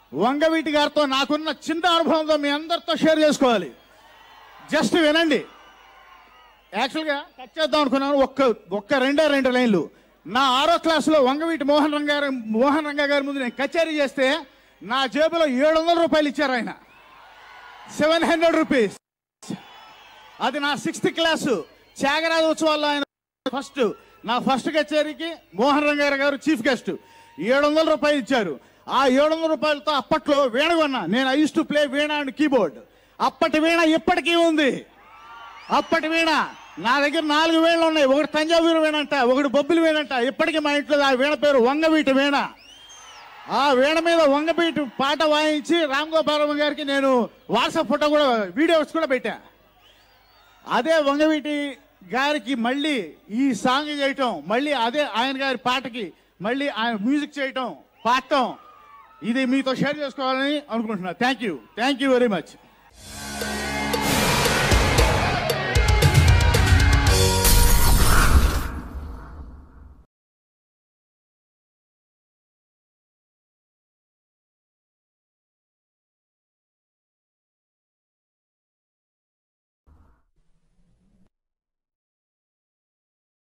వంగవీటి గారితో నాకున్న చిన్న అనుభవంతో మీ అందరితో షేర్ చేసుకోవాలి జస్ట్ వినండి యాక్చువల్గా కట్ చేద్దాం అనుకున్నాను ఒక్క ఒక్క రెండే రెండు లైన్లు నా ఆరో క్లాసులో వంగవీటి మోహన్ రంగ గారు మోహన్ రంగ గారి ముందు నేను కచేరీ చేస్తే నా జేబులో ఏడు వందల రూపాయలు ఇచ్చారు ఆయన సెవెన్ హండ్రెడ్ రూపీస్ అది నా సిక్స్త్ క్లాసు త్యాగరాజ ఉత్సవాల్లో ఆయన ఫస్ట్ నా ఫస్ట్ కచేరీకి మోహన్ రంగారావు గారు చీఫ్ గెస్ట్ ఏడు వందల రూపాయలు ఇచ్చారు ఆ ఏడు వందల రూపాయలతో అప్పట్లో వీణ కొన్నా నేను I use to play veena and keyboard అప్పటి వీణ ఇప్పటికీ ఉంది అప్పటి వీణ నా దగ్గర నాలుగు వీణలు ఉన్నాయి ఒకటి తంజావూరు వీణ అంట ఒకటి బొబ్బిలి వీణ అంట ఇప్పటికీ మా ఇంట్లో ఆ వీణ పేరు వంగవీటి వీణ ఆ వీణ మీద వంగబీటి పాట వాయించి రామ్ గోపాలమ్మ గారికి నేను వాట్సాప్ ఫోటో కూడా వీడియోస్ కూడా పెట్టా అదే వంగవీటి గారికి మళ్ళీ ఈ సాంగ్ చేయటం మళ్ళీ అదే ఆయన గారి పాటకి మళ్ళీ ఆయన మ్యూజిక్ చేయటం పాడటం ఇది మీతో షేర్ చేసుకోవాలని అనుకుంటున్నా thank you thank you very much